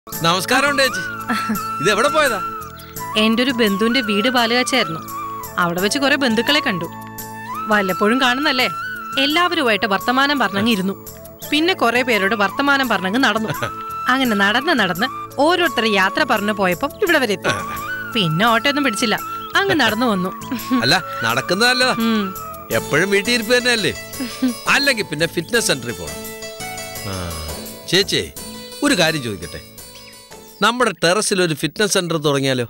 നമസ്കാരം ചേച്ചി ഇത് എവിടെ പോയതാ എന്റെ ഒരു ബന്ധുവിന്റെ വീട് പാലുകാച്ചായിരുന്നു അവിടെ വെച്ച് കുറെ ബന്ധുക്കളെ കണ്ടു വല്ലപ്പോഴും കാണുന്നല്ലേ എല്ലാവരുമായിട്ട് വർത്തമാനം പറഞ്ഞങ്ങ് ഇരുന്നു പിന്നെ കുറെ പേരോട് വർത്തമാനം പറഞ്ഞങ്ങ് നടന്നു അങ്ങനെ നടന്ന് നടന്ന് ഓരോരുത്തർ യാത്ര പറഞ്ഞു പോയപ്പം ഇവിടെ വരെ എത്തി പിന്നെ ഓട്ടോ ഒന്നും പിടിച്ചില്ല അങ്ങ് നടന്നു വന്നു അല്ല നടക്കുന്നതല്ലതാ ഉം. എപ്പോഴും വീട്ടിൽ ഇരിപ്പ് തന്നെയല്ലേ അല്ലെങ്കിൽ പിന്നെ ഫിറ്റ്നസ് സെന്ററിൽ പോകണം ആ, ചേച്ചി ഒരു കാര്യം ചോദിക്കട്ടെ നമ്മുടെ ടെറസിൽ ഒരു ഫിറ്റ്നസ് സെന്റർ തുടങ്ങിയാലോ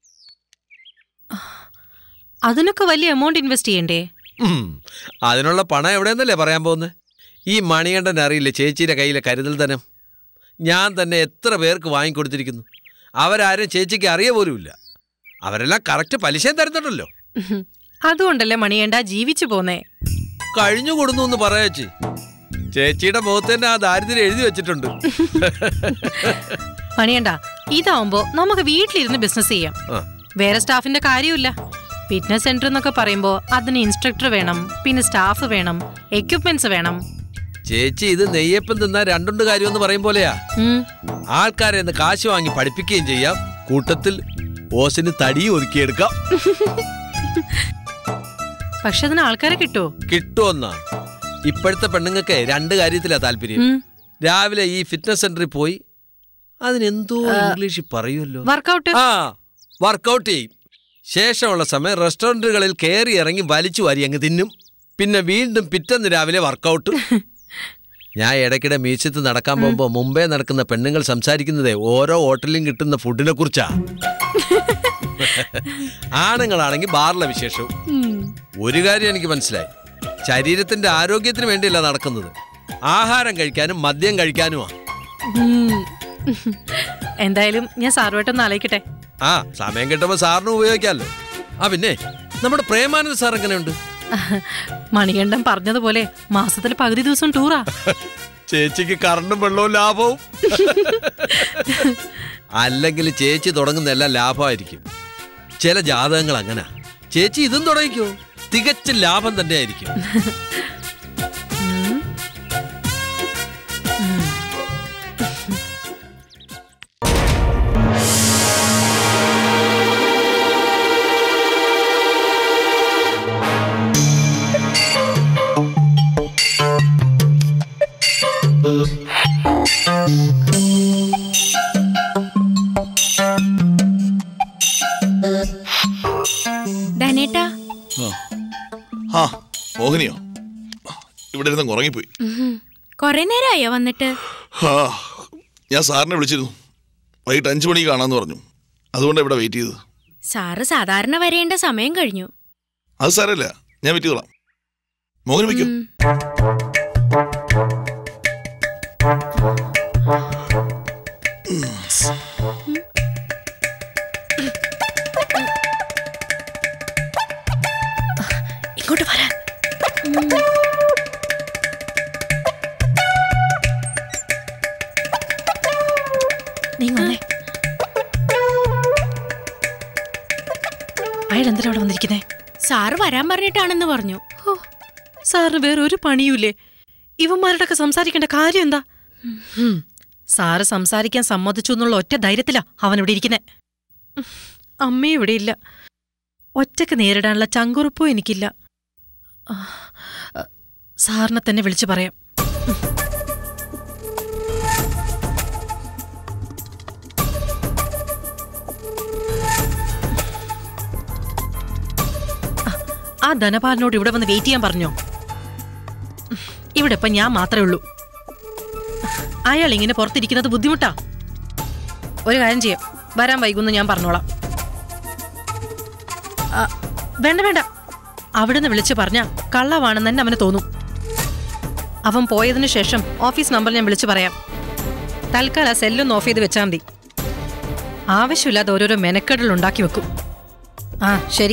അതിനൊക്കെ വലിയ എമൗണ്ട് ഇൻവെസ്റ്റ് ചെയ്യണ്ടേ ഉം, അതിനുള്ള പണം എവിടെയെന്നല്ലേ പറയാൻ പോകുന്നത് ഈ മണികണ്ഠൻ അറിയില്ലേ ചേച്ചിയുടെ കയ്യിലെ കരുതൽ ധനം ഞാൻ തന്നെ എത്ര പേർക്ക് വാങ്ങിക്കൊടുത്തിരിക്കുന്നു അവരാരും ചേച്ചിക്ക് അറിയ പോലുമില്ല അവരെല്ലാം കറക്റ്റ് പലിശയും തരുന്നുണ്ടല്ലോ ഉം. അതുകൊണ്ടല്ലേ മണിയേണ്ട ജീവിച്ചു പോന്നേ കഴിഞ്ഞു കൊടുന്നു എന്ന് പറയാച്ചി ചേച്ചിയുടെ മുഖത്ത് തന്നെ ആ ദാരിദ്ര്യം എഴുതി വെച്ചിട്ടുണ്ട് പണിയണ്ട ഇതാവുമ്പോ നമുക്ക് വീട്ടിലിരുന്ന് ബിസിനസ് ചെയ്യാം ആ, വേറെ സ്റ്റാഫിന്റെ കാര്യമില്ല ഫിറ്റ്നസ് സെന്റർ എന്നൊക്കെ പറയുമ്പോ അതിന് ഇൻസ്ട്രക്ടർ വേണം പിന്നെ സ്റ്റാഫ് വേണം എക്യുപ്മെന്റ്സ് വേണം ചേച്ചി ഇത് നെയ്യപ്പം തിന്നാൻ രണ്ടുണ്ട് കാര്യമെന്ന് പറയും പോലെയാ ഉം. ആൾക്കാരെ ഒന്ന് കാശ് വാങ്ങി പഠിപ്പിക്കുകയും ചെയ്യാം കൂട്ടത്തിൽ ഓസിന് തടിയും ഒതുക്കിയെടുക്കാം പക്ഷെ അതിന് ആൾക്കാരെ കിട്ടുമോ കിട്ടുമെന്നാ ഇപ്പോഴത്തെ പെണ്ണുങ്ങൾക്ക് രണ്ട് കാര്യത്തിലാ താല്പര്യം ഉം. രാവിലെ ഈ ഫിറ്റ്നസ് സെന്ററിൽ പോയി അതിനെന്തോ ഇംഗ്ലീഷിൽ പറയുമല്ലോ വർക്കൗട്ട് ആ വർക്കൗട്ട് ചെയ്യും ശേഷമുള്ള സമയം റെസ്റ്റോറൻറ്റുകളിൽ കയറി ഇറങ്ങി വലിച്ചു വാരി അങ്ങ് തിന്നും പിന്നെ വീണ്ടും പിറ്റന്ന് രാവിലെ വർക്കൗട്ട് ഞാൻ ഇടയ്ക്കിടെ മീച്ചത്ത് നടക്കാൻ പോകുമ്പോൾ മുമ്പേ നടക്കുന്ന പെണ്ണുങ്ങൾ സംസാരിക്കുന്നതേ ഓരോ ഹോട്ടലിലും കിട്ടുന്ന ഫുഡിനെ കുറിച്ചാ ആണുങ്ങളാണെങ്കിൽ ബാറിലെ വിശേഷവും ഒരു കാര്യം എനിക്ക് മനസ്സിലായി ശരീരത്തിന്റെ ആരോഗ്യത്തിന് വേണ്ടിയല്ല നടക്കുന്നത് ആഹാരം കഴിക്കാനും മദ്യം കഴിക്കാനുമാ ഉം. എന്തായാലും ഞാൻ സാറുമായിട്ടൊന്ന് ആലോചിക്കട്ടെ ആ സമയം കിട്ടുമ്പോൾ സാറിന് ഉപയോഗിക്കാമല്ലോ ആ പിന്നെ നമ്മുടെ പ്രേമാനന്ദ സാർ എങ്ങനെയുണ്ട് മണികണ്ഠൻ പറഞ്ഞതുപോലെ മാസത്തിൽ പകുതി ദിവസം ടൂറാ ചേച്ചിക്ക് കറണ്ടും വെള്ളവും ലാഭവും അല്ലെങ്കിൽ ചേച്ചി തുടങ്ങുന്ന എല്ലാം ലാഭമായിരിക്കും ചില ജാതകങ്ങൾ അങ്ങനെ ചേച്ചി ഇതും തുടങ്ങിക്കോ തികച്ച ലാഭം തന്നെ ആയിരിക്കും ഉം. ഉം. ധനേട്ടാ ആ മോഹിനിയോ ഇവിടെ ഇരുന്ന് ഉറങ്ങിപ്പോയി കൊറേ നേരമായോ വന്നിട്ട് ആ ഞാൻ സാറിനെ വിളിച്ചിരുന്നു വൈകിട്ട് അഞ്ചു മണിക്ക് കാണാമെന്ന് പറഞ്ഞു അതുകൊണ്ട് ഇവിടെ വെയിറ്റ് ചെയ്തത് സാറ് സാധാരണ വരേണ്ട സമയം കഴിഞ്ഞു അത് സാരമില്ല ഞാൻ വെയിറ്റ് ചെയ്തോളാം മോഹിനി വയ്ക്കോ ഉം. ഇങ്ങോട്ട് വരാൻ നീങ്ങോളെ അയാൾ എന്തിനാ അവിടെ വന്നിരിക്കുന്നേ സാറ് വരാൻ പറഞ്ഞിട്ടാണെന്ന് പറഞ്ഞു ഓ സാറിന് വേറെ ഒരു പണിയുമില്ലേ ഇവന്മാരുടെ ഒക്കെ സംസാരിക്കേണ്ട കാര്യം എന്താ ഉം, സാറ് സംസാരിക്കാൻ സമ്മതിച്ചു എന്നുള്ള ഒറ്റ ധൈര്യത്തിലാ അവൻ ഇവിടെ ഇരിക്കുന്നേ അമ്മയും ഇവിടെ ഇല്ല ഒറ്റക്ക് നേരിടാനുള്ള ചങ്കുറപ്പും എനിക്കില്ല ആ, ആ, സാറിനെ തന്നെ വിളിച്ചു പറയാം ആ, ആ ധനപാലനോട് ഇവിടെ വന്ന് വെയിറ്റ് ചെയ്യാൻ പറഞ്ഞോ ഇവിടെ ഇപ്പൊ ഞാൻ മാത്രമേ ഉള്ളൂ അയാൾ ഇങ്ങനെ പുറത്തിരിക്കുന്നത് ബുദ്ധിമുട്ടാ ഒരു കാര്യം ചെയ്യാം വരാൻ വൈകുന്നു ഞാൻ പറഞ്ഞോളാം ആ, വേണ്ട വേണ്ട അവിടുന്ന് വിളിച്ച് പറഞ്ഞ കള്ളവാണെന്ന് തന്നെ അവന് തോന്നും അവൻ പോയതിനു ശേഷം ഓഫീസ് നമ്പർ ഞാൻ വിളിച്ചു പറയാം തൽക്കാലം ആ സെല്ലൊന്ന് ഓഫ് ചെയ്ത് വെച്ചാൽ മതി ആവശ്യമില്ലാതെ ഓരോരോ മെനക്കെടൽ ഉണ്ടാക്കി വെക്കും ആ ശരി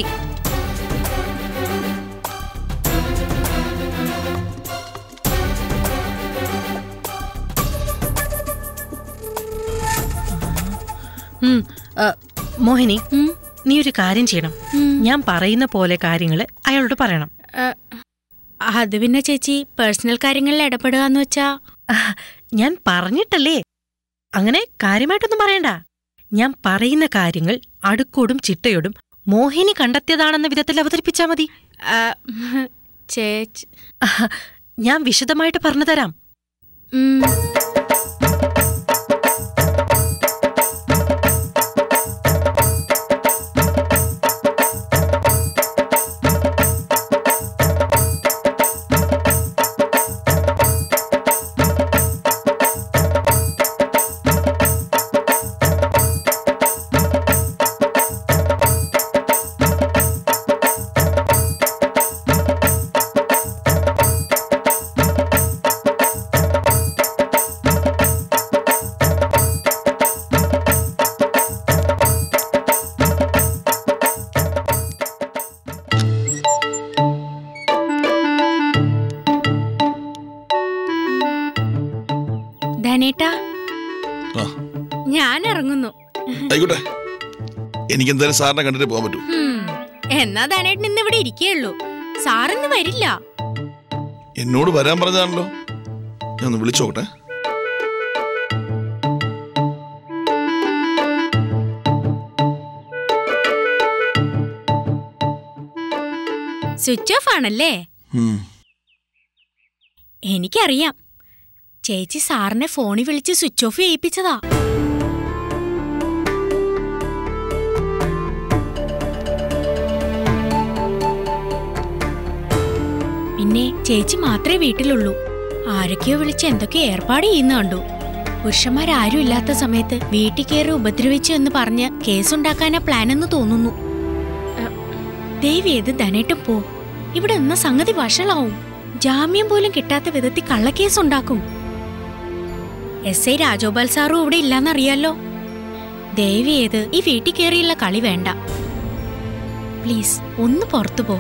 ഉം, ആ, മോഹിനി ഉം. നീ ഒരു കാര്യം ചെയ്യണം ഉം. ഞാൻ പറയുന്ന പോലെ കാര്യങ്ങൾ അയാളോട് പറയണം ഏ, അത് പിന്നെ ചേച്ചി പേഴ്സണൽ കാര്യങ്ങളിൽ ഇടപെടുക എന്ന് വെച്ചാ ആ, ഞാൻ പറഞ്ഞിട്ടല്ലേ അങ്ങനെ കാര്യമായിട്ടൊന്നും പറയണ്ട ഞാൻ പറയുന്ന കാര്യങ്ങൾ അടുക്കോടും ചിട്ടയോടും മോഹിനി കണ്ടെത്തിയതാണെന്ന വിധത്തിൽ അവതരിപ്പിച്ചാ മതി ആ, ചേച്ചി ആഹ്, ഞാൻ വിശദമായിട്ട് പറഞ്ഞു തരാം ഉം, ധനേട്ടാ ആ ഞാൻ ഇറങ്ങുന്നു ആയിക്കോട്ടെ എനിക്ക് എന്തായാലും സാറിനെ കണ്ടിട്ട് പോകാൻ പറ്റൂ ഉം, എന്നാ ധനേട്ടൻ ഇന്ന് ഇവിടെ ഇരിക്കുകയുള്ളൂ സാറിന്ന് വരില്ല എന്നോട് വരാൻ പറഞ്ഞതാണല്ലോ ഞാൻ ഒന്ന് വിളിച്ചോട്ടെ സ്വിച്ച് ഓഫ് ആണല്ലേ ഉം. എനിക്കറിയാം ചേച്ചി സാറിനെ ഫോണിൽ വിളിച്ച് സ്വിച്ച് ഓഫ് ചെയ്യിപ്പിച്ചതാ പിന്നെ ചേച്ചി മാത്രമേ വീട്ടിലുള്ളൂ ആരൊക്കെയോ വിളിച്ച് എന്തൊക്കെ ഏർപ്പാട് ചെയ്യുന്ന കണ്ടു പുരുഷന്മാരാരും ഇല്ലാത്ത സമയത്ത് വീട്ടിൽ കയറി ഉപദ്രവിച്ചു എന്ന് പറഞ്ഞ് കേസുണ്ടാക്കാനാ പ്ലാൻ എന്ന് തോന്നുന്നു ദേവി ഏത് ധനേട്ടും പോ ഇവിടെ നിന്ന സംഗതി വഷളാവും ജാമ്യം പോലും കിട്ടാത്ത വിധത്തിൽ കള്ളക്കേസ് ഉണ്ടാക്കും എസ് ഐ രാജോപാൽ സാറും ഇവിടെ ഇല്ലാന്നറിയാലോ ദേവി ഏത് ഈ വീട്ടിൽ കയറിയുള്ള കളി വേണ്ട പ്ലീസ് ഒന്ന് പുറത്തു പോ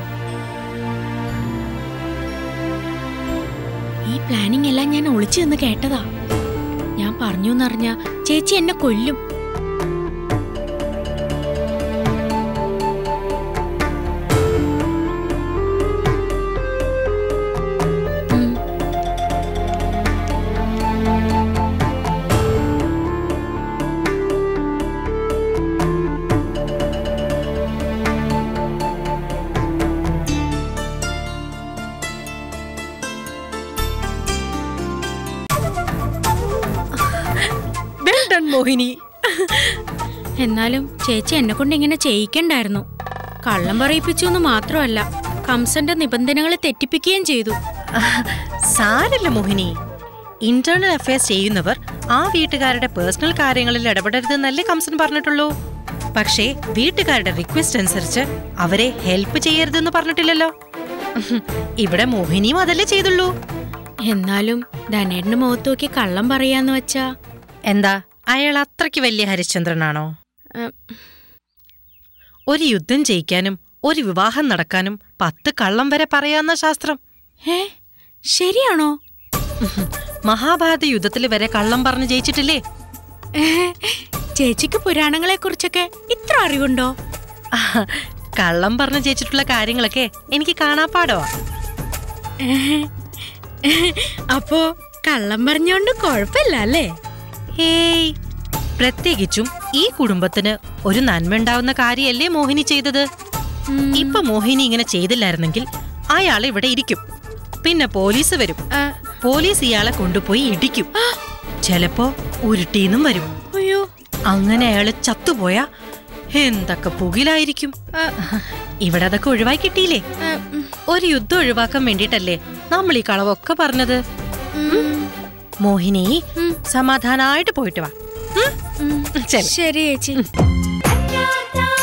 ഈ പ്ലാനിങ് എല്ലാം ഞാൻ ഒളിച്ചു നിന്ന് കേട്ടതാ ഞാൻ പറഞ്ഞു എന്നറിഞ്ഞ ചേച്ചി എന്നെ കൊല്ലും ഉം. വെൽ ഡൺ മോഹിനി എന്നാലും ചേച്ചി എന്നെ കൊണ്ട് ഇങ്ങനെ ചെയ്യിക്കണ്ടായിരുന്നു കള്ളം പറയിപ്പിച്ചു എന്ന് മാത്രമല്ല കംസന്റെ നിബന്ധനകൾ തെറ്റിപ്പിക്കുകയും ചെയ്തു സാരല്ല മോഹിനി ഇന്റേണൽ അഫയേഴ്സ് ചെയ്യുന്നവർ ആ വീട്ടുകാരുടെ പേഴ്സണൽ കാര്യങ്ങളിൽ ഇടപെടരുതെന്നല്ലേ കംസൻ പറഞ്ഞിട്ടുള്ളൂ പക്ഷേ വീട്ടുകാരുടെ റിക്വസ്റ്റ് അനുസരിച്ച് അവരെ ഹെൽപ്പ് ചെയ്യരുതെന്ന് പറഞ്ഞിട്ടില്ലല്ലോ ഇവിടെ മോഹിനിയും അതല്ലേ ചെയ്തുള്ളൂ എന്നാലും ധനേട്ടന്റെ മുഖത്ത് നോക്കി കള്ളം പറയാന്ന് വെച്ചാ എന്താ അയാൾ അത്രയ്ക്ക് വലിയ ഹരിശ്ചന്ദ്രനാണോ ഉം, ഒരു യുദ്ധം ജയിക്കാനും ഒരു വിവാഹം നടക്കാനും പത്ത് കള്ളം വരെ പറയാന്ന ശാസ്ത്രം ഏ ശരിയാണോ മഹാഭാരത യുദ്ധത്തിൽ വരെ കള്ളം പറഞ്ഞ് ജയിച്ചിട്ടില്ലേ ചേച്ചിക്ക് പുരാണങ്ങളെ കുറിച്ചൊക്കെ ഇത്ര അറിവുണ്ടോ ആഹ്, കള്ളം പറഞ്ഞ് ജയിച്ചിട്ടുള്ള കാര്യങ്ങളൊക്കെ എനിക്ക് കാണാപ്പാടോ അപ്പോ കള്ളം പറഞ്ഞോണ്ട് കുഴപ്പമില്ല അല്ലേ ഏയ് പ്രത്യേകിച്ചും ഈ കുടുംബത്തിന് ഒരു നന്മ ഉണ്ടാവുന്ന കാര്യമല്ലേ മോഹിനി ചെയ്തത് ഉം, ഇപ്പൊ മോഹിനി ഇങ്ങനെ ചെയ്തില്ലായിരുന്നെങ്കിൽ അയാൾ ഇവിടെ ഇരിക്കും പിന്നെ പോലീസ് വരും ആ, പോലീസ് ഇയാളെ കൊണ്ടുപോയി ഇടിക്കും ചിലപ്പോ ഉരുട്ടീന്നും വരും അയ്യോ അങ്ങനെ അയാള് ചത്തുപോയാ എന്തൊക്കെ പുകിലായിരിക്കും ആ, ഇവിടെ അതൊക്കെ ഒഴിവായി കിട്ടിയില്ലേ ആ, ഉം, ഒരു യുദ്ധം ഒഴിവാക്കാൻ വേണ്ടിട്ടല്ലേ നമ്മൾ ഈ കളവൊക്കെ പറഞ്ഞത് ഉം, മോഹിനി ഉം, സമാധാനായിട്ട് പോയിട്ട് വാ ഉം? ഉം. ചെല്. ശരി ചേച്ചി Ta